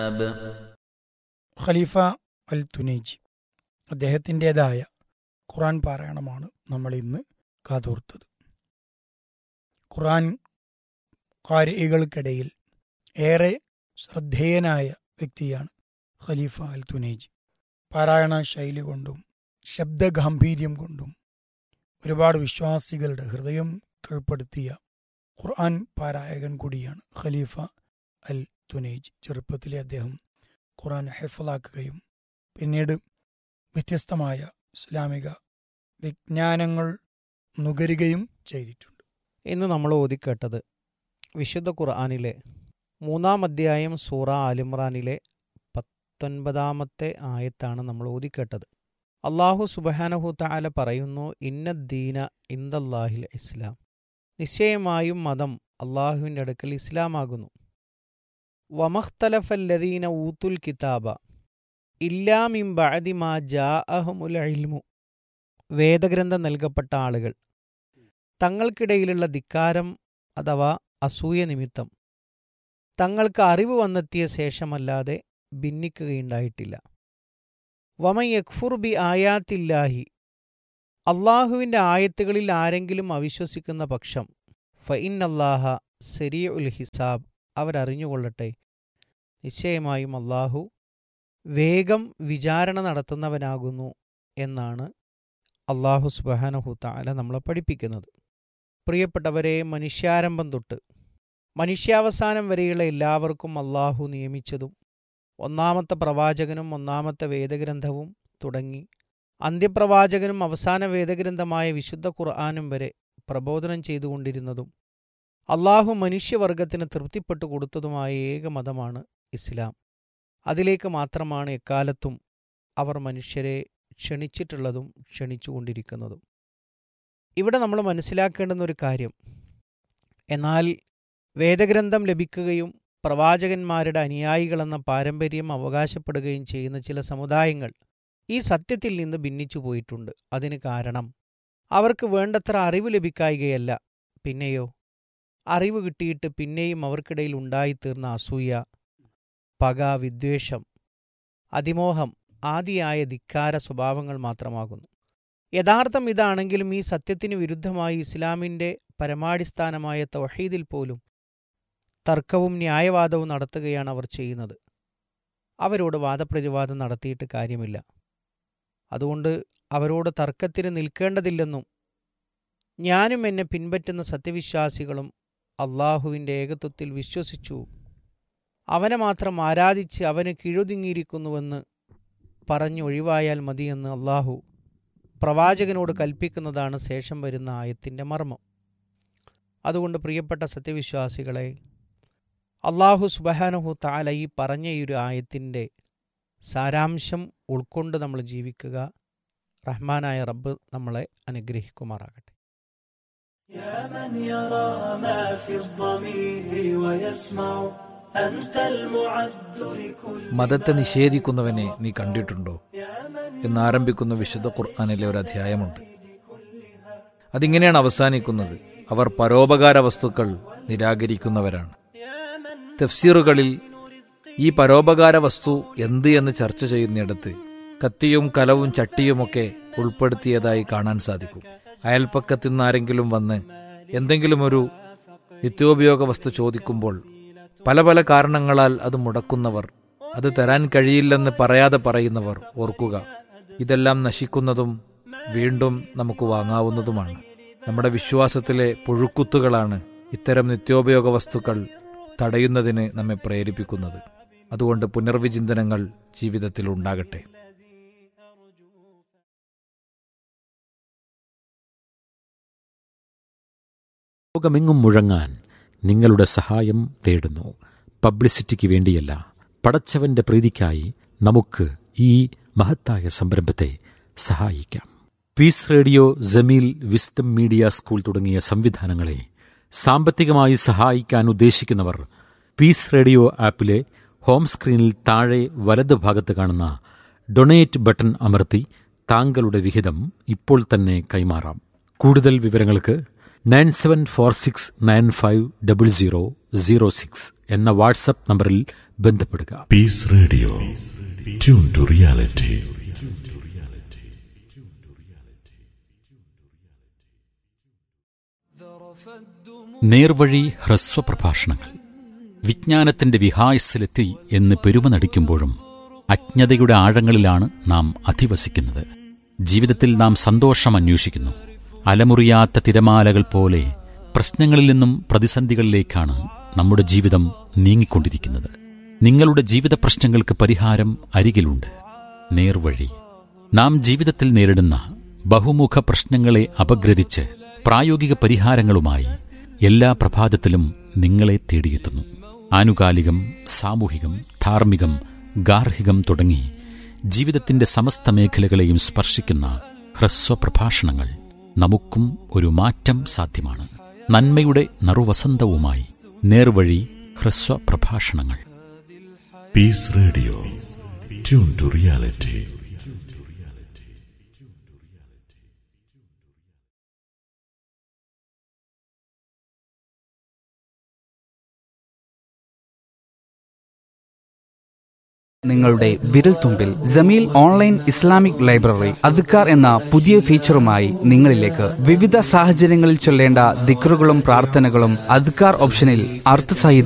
ഖലീഫ അൽ തുനേജി അദ്ദേഹത്തിൻ്റെതായ ഖുറാൻ പാരായണമാണ് നമ്മൾ ഇന്ന് കാതോർത്തത് ഖുറാൻ കാരികൾക്കിടയിൽ ഏറെ ശ്രദ്ധേയനായ വ്യക്തിയാണ് ഖലീഫ അൽ തുനേജി പാരായണ ശൈലി കൊണ്ടും ശബ്ദഗാംഭീര്യം കൊണ്ടും ഒരുപാട് വിശ്വാസികളുടെ ഹൃദയം കീഴ്പ്പെടുത്തിയ ഖുർആൻ പാരായകൻ കൂടിയാണ് ഖലീഫ അൽ തുനേജ് ചെറുപ്പത്തിലെ അദ്ദേഹം ഖുർആൻ ഹെഫലാക്കുകയും പിന്നീട് വ്യത്യസ്തമായ ഇസ്ലാമിക വിജ്ഞാനങ്ങൾ നുകരുകയും ചെയ്തിട്ടുണ്ട് ഇന്ന് നമ്മൾ ഓതിക്കേട്ടത് വിശുദ്ധ ഖുർആാനിലെ മൂന്നാം അധ്യായം സൂറ ആലിമ്രാനിലെ പത്തൊൻപതാമത്തെ ആയത്താണ് നമ്മൾ ഓതിക്കേട്ടത് അള്ളാഹു സുബഹാനഹു താല പറയുന്നു ഇന്നദ്ദീന ഇന്ദല്ലാഹിൽ ഇസ്ലാം നിശ്ചയമായും മതം അള്ളാഹുവിൻ്റെ അടുക്കൽ ഇസ്ലാമാകുന്നു വമഖ്തലഫല്ലദീന ഊത്തുൽ കിതാബ ഇല്ലാമിം ബഅദിമാ ജാ അഹമുൽ ഇൽമു വേദഗ്രന്ഥം നൽകപ്പെട്ട ആളുകൾ തങ്ങൾക്കിടയിലുള്ള ധിക്കാരം അഥവാ അസൂയ നിമിത്തം തങ്ങൾക്ക് അറിവ് വന്നെത്തിയ ശേഷമല്ലാതെ ഭിന്നിക്കുകയുണ്ടായിട്ടില്ല വമൻ യക്ഫുർ ബി ആയാത്തില്ലാഹി അള്ളാഹുവിൻ്റെ ആയത്തുകളിൽ ആരെങ്കിലും അവിശ്വസിക്കുന്ന പക്ഷം ഫഇൻ അല്ലാഹ സെരിയ ഉൽ ഹിസാബ് അവരറിഞ്ഞുകൊള്ളട്ടെ നിശ്ചയമായും അള്ളാഹു വേഗം വിചാരണ നടത്തുന്നവനാകുന്നു എന്നാണ് അള്ളാഹു സുബഹാനഹു താല നമ്മളെ പഠിപ്പിക്കുന്നത് പ്രിയപ്പെട്ടവരെ മനുഷ്യാരംഭം തൊട്ട് മനുഷ്യാവസാനം വരെയുള്ള എല്ലാവർക്കും അള്ളാഹു നിയമിച്ചതും ഒന്നാമത്തെ പ്രവാചകനും ഒന്നാമത്തെ വേദഗ്രന്ഥവും തുടങ്ങി അന്ത്യപ്രവാചകനും അവസാന വേദഗ്രന്ഥമായ വിശുദ്ധ ഖുർആാനും വരെ പ്രബോധനം ചെയ്തുകൊണ്ടിരുന്നതും അള്ളാഹു മനുഷ്യവർഗത്തിന് തൃപ്തിപ്പെട്ടു കൊടുത്തതുമായ ഏക മതമാണ് ഇസ്ലാം അതിലേക്ക് മാത്രമാണ് എക്കാലത്തും അവർ മനുഷ്യരെ ക്ഷണിച്ചിട്ടുള്ളതും ക്ഷണിച്ചുകൊണ്ടിരിക്കുന്നതും ഇവിടെ നമ്മൾ മനസ്സിലാക്കേണ്ടുന്ന ഒരു കാര്യം എന്നാൽ വേദഗ്രന്ഥം ലഭിക്കുകയും പ്രവാചകന്മാരുടെ അനുയായികളെന്ന പാരമ്പര്യം അവകാശപ്പെടുകയും ചെയ്യുന്ന ചില സമുദായങ്ങൾ ഈ സത്യത്തിൽ നിന്ന് ഭിന്നിച്ചു പോയിട്ടുണ്ട് അതിന് കാരണം അവർക്ക് വേണ്ടത്ര അറിവ് ലഭിക്കായികയല്ല പിന്നെയോ അറിവ് കിട്ടിയിട്ട് പിന്നെയും അവർക്കിടയിൽ ഉണ്ടായിത്തീർന്ന അസൂയ പക വിദ്വേഷം അതിമോഹം ആദിയായ ധിക്കാര സ്വഭാവങ്ങൾ മാത്രമാകുന്നു യഥാർത്ഥം ഇതാണെങ്കിലും ഈ സത്യത്തിന് വിരുദ്ധമായി ഇസ്ലാമിൻ്റെ പരമാടിസ്ഥാനമായ തൗഹീദിൽ പോലും തർക്കവും ന്യായവാദവും നടത്തുകയാണ് അവർ ചെയ്യുന്നത് അവരോട് വാദപ്രതിവാദം നടത്തിയിട്ട് കാര്യമില്ല അതുകൊണ്ട് അവരോട് തർക്കത്തിന് നിൽക്കേണ്ടതില്ലെന്നും ഞാനും എന്നെ പിൻപറ്റുന്ന സത്യവിശ്വാസികളും അള്ളാഹുവിൻ്റെ ഏകത്വത്തിൽ വിശ്വസിച്ചു അവനെ മാത്രം ആരാധിച്ച് അവന് കീഴുതിങ്ങിയിരിക്കുന്നുവെന്ന് പറഞ്ഞൊഴിവായാൽ മതിയെന്ന് അള്ളാഹു പ്രവാചകനോട് കൽപ്പിക്കുന്നതാണ് ശേഷം വരുന്ന ആയത്തിൻ്റെ മർമ്മം അതുകൊണ്ട് പ്രിയപ്പെട്ട സത്യവിശ്വാസികളെ അള്ളാഹു സുബഹാനഹു താല ഈ പറഞ്ഞ ഈ ഒരു ആയത്തിൻ്റെ സാരാംശം ഉൾക്കൊണ്ട് നമ്മൾ ജീവിക്കുക റഹ്മാനായ റബ്ബ് നമ്മളെ അനുഗ്രഹിക്കുമാറാകട്ടെ يا من يرى ما في الضمير ويسمع أنت المعد لكل മതത്തെ നിഷേധിക്കുന്നവനെ നീ കണ്ടിട്ടുണ്ടോ എന്നാരംഭിക്കുന്ന വിശുദ്ധ ഖുർആാനിലെ ഒരു അധ്യായമുണ്ട് അതിങ്ങനെയാണ് അവസാനിക്കുന്നത് അവർ പരോപകാര വസ്തുക്കൾ നിരാകരിക്കുന്നവരാണ് തഫ്സീറുകളിൽ ഈ പരോപകാര വസ്തു എന്ത് എന്ന് ചർച്ച ചെയ്യുന്നിടത്ത് കത്തിയും കലവും ചട്ടിയുമൊക്കെ ഉൾപ്പെടുത്തിയതായി കാണാൻ സാധിക്കും അയൽപ്പക്കത്തു നിന്നാരെങ്കിലും വന്ന് എന്തെങ്കിലും ഒരു നിത്യോപയോഗ വസ്തു ചോദിക്കുമ്പോൾ പല പല കാരണങ്ങളാൽ അത് മുടക്കുന്നവർ അത് തരാൻ കഴിയില്ലെന്ന് പറയാതെ പറയുന്നവർ ഓർക്കുക ഇതെല്ലാം നശിക്കുന്നതും വീണ്ടും നമുക്ക് വാങ്ങാവുന്നതുമാണ് നമ്മുടെ വിശ്വാസത്തിലെ പുഴുക്കുത്തുകളാണ് ഇത്തരം നിത്യോപയോഗ വസ്തുക്കൾ തടയുന്നതിന് നമ്മെ പ്രേരിപ്പിക്കുന്നത് അതുകൊണ്ട് പുനർവിചിന്തനങ്ങൾ ജീവിതത്തിൽ ഉണ്ടാകട്ടെ ലോകമെങ്ങും മുഴങ്ങാൻ നിങ്ങളുടെ സഹായം തേടുന്നു പബ്ലിസിറ്റിക്ക് വേണ്ടിയല്ല പടച്ചവന്റെ പ്രീതിക്കായി നമുക്ക് ഈ മഹത്തായ സംരംഭത്തെ സഹായിക്കാം peace radio Jameel wisdom media school തുടങ്ങിയ സംവിധാനങ്ങളെ സാമ്പത്തികമായി സഹായിക്കാൻ ഉദ്ദേശിക്കുന്നവർ പീസ് റേഡിയോ ആപ്പിലെ ഹോം സ്ക്രീനിൽ താഴെ വലത് ഭാഗത്ത് കാണുന്ന ഡൊണേറ്റ് ബട്ടൺ അമർത്തി താങ്കളുടെ വിഹിതം ഇപ്പോൾ തന്നെ കൈമാറാം കൂടുതൽ വിവരങ്ങൾക്ക് nine seven four six nine five double zero zero six എന്ന വാട്സപ്പ് നമ്പറിൽ ബന്ധപ്പെടുക Peace Radio. Tune to reality. നേർവഴി ഹ്രസ്വ പ്രഭാഷണങ്ങൾ വിജ്ഞാനത്തിന്റെ വിഹായസിലെത്തി എന്ന് പെരുമ നടിക്കുമ്പോഴും അജ്ഞതയുടെ ആഴങ്ങളിലാണ് നാം അധിവസിക്കുന്നത് ജീവിതത്തിൽ നാം സന്തോഷം അന്വേഷിക്കുന്നു അലമുറിയാത്ത തിരമാലകൾ പോലെ പ്രശ്നങ്ങളിൽ നിന്നും പ്രതിസന്ധികളിലേക്കാണ് നമ്മുടെ ജീവിതം നീങ്ങിക്കൊണ്ടിരിക്കുന്നത് നിങ്ങളുടെ ജീവിത പ്രശ്നങ്ങൾക്ക് പരിഹാരം അരികിലുണ്ട് നേർവഴി നാം ജീവിതത്തിൽ നേരിടുന്ന ബഹുമുഖ പ്രശ്നങ്ങളെ അപഗ്രഥിച്ച് പ്രായോഗിക പരിഹാരങ്ങളുമായി എല്ലാ പ്രഭാതത്തിലും നിങ്ങളെ തേടിയെത്തുന്നു ആനുകാലികം സാമൂഹികം ധാർമ്മികം ഗാർഹികം തുടങ്ങി ജീവിതത്തിന്റെ സമസ്ത മേഖലകളെയും സ്പർശിക്കുന്ന ഹ്രസ്വ പ്രഭാഷണങ്ങൾ നമുക്കും ഒരു മാറ്റം സാധ്യമാണ് നന്മയുടെ നറുവസന്തവുമായി നേർവഴി ഹ്രസ്വ പ്രഭാഷണങ്ങൾ Peace Radio. Tune to reality. നിങ്ങളുടെ വിരൽത്തുമ്പിൽ ജമീൽ ഓൺലൈൻ ഇസ്ലാമിക് ലൈബ്രറി അദ്ക്കാർ എന്ന പുതിയ ഫീച്ചറുമായി നിങ്ങളിലേക്ക് വിവിധ സാഹചര്യങ്ങളിൽ ചൊല്ലേണ്ട ദിക്റുകളും പ്രാർത്ഥനകളും അദ്ക്കാർ ഓപ്ഷനിൽ അർത്ഥസഹിതം